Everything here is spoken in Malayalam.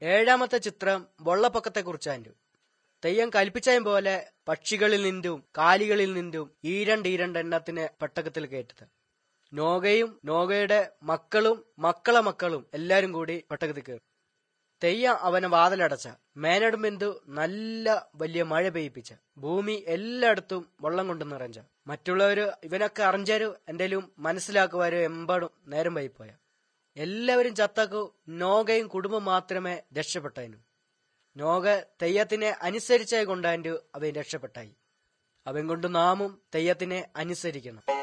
ഏഴാമത്തെ ചിത്രം വെള്ളപ്പൊക്കത്തെക്കുറിച്ചാൻഡു തെയ്യം കൽപ്പിച്ചതും പോലെ പക്ഷികളിൽ നിന്നും കാലികളിൽ നിന്നും ഈരണ്ട് ഈരണ്ട് എണ്ണത്തിന് പെട്ടകത്തിൽ കയറ്റത് നോഗയും നോഗയുടെ മക്കളും മക്കളെ മക്കളും എല്ലാരും കൂടി പെട്ടകത്തിൽ കയറി തെയ്യം അവനെ വാതിലടച്ച മേനടും ബിന്ദു നല്ല വലിയ മഴ പെയ്യിപ്പിച്ച ഭൂമി എല്ലായിടത്തും വെള്ളം കൊണ്ട് നിറഞ്ഞ മറ്റുള്ളവര് ഇവനൊക്കെ അറിഞ്ഞാരു എന്തെങ്കിലും മനസ്സിലാക്കുവാരോ എമ്പാടും നേരം വൈപ്പോയ എല്ലാവരും ചത്താക്കു നോഗയും കുടുംബം മാത്രമേ രക്ഷപ്പെട്ടതിനു നോഗ തെയ്യത്തിനെ അനുസരിച്ചായി കൊണ്ടാൻഡു അവൻ രക്ഷപ്പെട്ടായി അവൻ കൊണ്ട് നാമും തെയ്യത്തിനെ അനുസരിക്കണം